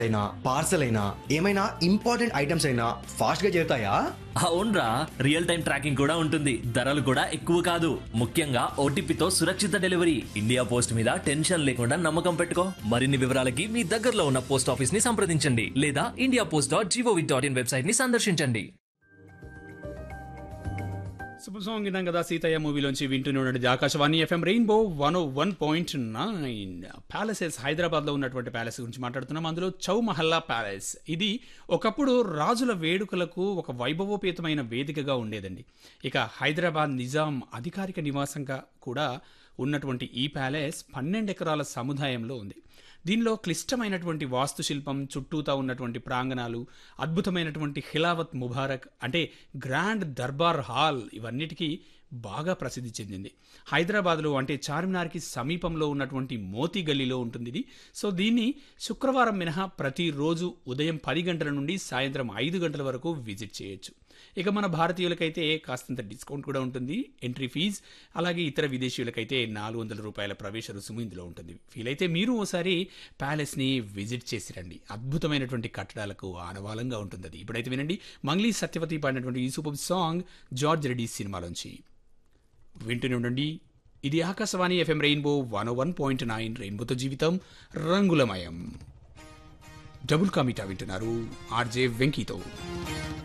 అయినా పార్సల్ అయినా ఏమైనా ఇంపార్టెంట్ ఐటమ్స్ అయినా ఫాస్ట్ గా చేరుతాయా అవునరా రియల్ టైం ట్రాకింగ్ కూడా ఉంటుంది ధరలు కూడా ఎక్కువ కాదు ముఖ్యంగా ఓటీపీతో సురక్షిత డెలివరీ ఇండియా పోస్ట్ మీద టెన్షన్ లేకుండా నమ్మకం పెట్టుకో మరిన్ని వివరాలకి మీ దగ్గరలో ఉన్న పోస్ట్ ఆఫీస్ ని సంప్రదించండి లేదా India post dot G O V dot in website ని సందర్శించండి సూపర్ సాంగ్ విన్నాం కదా సీతయ్య మూవీలోంచి వింటూనే ఉండండి Akashvani FM rainbow one one point nine palaces హైదరాబాద్లో ఉన్నటువంటి ప్యాలెస్ గురించి మాట్లాడుతున్నాం అందులో చౌ మహల్లా ప్యాలెస్ ఇది ఒకప్పుడు రాజుల వేడుకలకు ఒక వైభవోపేతమైన వేదికగా ఉండేదండి ఇక హైదరాబాద్ నిజాం అధికారిక నివాసంగా కూడా ఉన్నటువంటి ఈ ప్యాలెస్ పన్నెండు ఎకరాల సముదాయంలో ఉంది దీనిలో క్లిష్టమైనటువంటి వాస్తుశిల్పం చుట్టూతా ఉన్నటువంటి ప్రాంగణాలు అద్భుతమైనటువంటి ఖిలావత్ ముబారక్ అంటే గ్రాండ్ దర్బార్ హాల్ ఇవన్నిటికీ బాగా ప్రసిద్ధి చెందింది హైదరాబాద్లో అంటే చార్మినార్కి సమీపంలో ఉన్నటువంటి మోతీ గల్లీలో ఉంటుంది ఇది సో దీన్ని శుక్రవారం మినహా ప్రతిరోజు ఉదయం పది గంటల నుండి సాయంత్రం ఐదు గంటల వరకు విజిట్ చేయొచ్చు ఇక మన భారతీయులకైతే కాస్తంత డిస్కౌంట్ కూడా ఉంటుంది ఎంట్రీ ఫీజ్ అలాగే ఇతర విదేశీయులకైతే నాలుగు వందల రూపాయల ప్రవేశ రుసుము ఇందులో ఉంటుంది వీలైతే మీరు ఓసారి ప్యాలెస్ని విజిట్ చేసి రండి అద్భుతమైనటువంటి కట్టడాలకు ఆనవాలంగా ఉంటుంది అది ఇప్పుడైతే వినండి మంగ్లీ సత్యవతి పాడినటువంటి ఈ సూపర్ సాంగ్ జార్జ్ రెడ్డి సినిమాలోంచి వింటూనే ఉండండి ఇది Akashvani FM rainbow one one point nine రెయిన్బోతో జీవితం రంగులమయం డబుల్ కామిటా వింటున్నారు ఆర్జే వెంకీతో